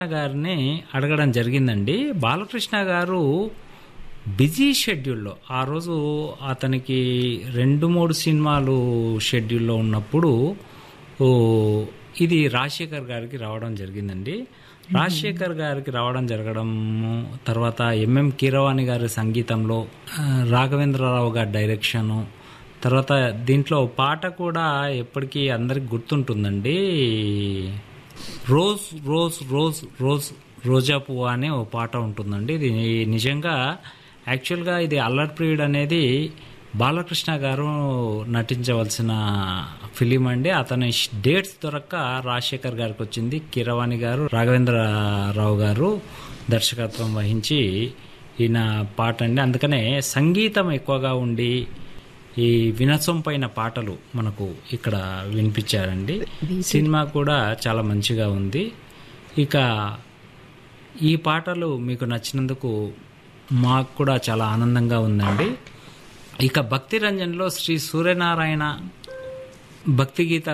గారిని అడగడం జరిగిందండి బాలకృష్ణ గారు బిజీ షెడ్యూల్లో ఆ రోజు అతనికి రెండు మూడు సినిమాలు షెడ్యూల్లో ఉన్నప్పుడు ఓ, ఇది రాజశేఖర్ గారికి రావడం జరిగిందండి రాజశేఖర్ గారికి రావడం జరగడం తర్వాత ఎంఎం కీరవాణి గారి సంగీతంలో ఆ, రాఘవేంద్రరావు గారి డైరెక్షను తర్వాత దీంట్లో పాట కూడా ఎప్పటికీ అందరికి గుర్తుంటుందండి రోజ్ రోజ్ రోజ్ రోజ్ రోజా పువ్వు అనే ఓ పాట ఉంటుందండి ఇది నిజంగా యాక్చువల్గా ఇది అల్లరి ప్రియుడ్ అనేది బాలకృష్ణ గారు నటించవలసిన ఫిలిం అండి అతని డేట్స్ దొరక్క రాజశేఖర్ గారికి వచ్చింది కిరవాణి గారు రాఘవేంద్రరావు గారు దర్శకత్వం వహించి ఈయన పాట అండి అందుకనే సంగీతం ఎక్కువగా ఉండి ఈ వినసం పైన పాటలు మనకు ఇక్కడ వినిపించారండి సినిమా కూడా చాలా మంచిగా ఉంది ఇక ఈ పాటలు మీకు నచ్చినందుకు మాకు కూడా చాలా ఆనందంగా ఉందండి ఇక భక్తి రంజన్లో శ్రీ సూర్యనారాయణ భక్తి గీత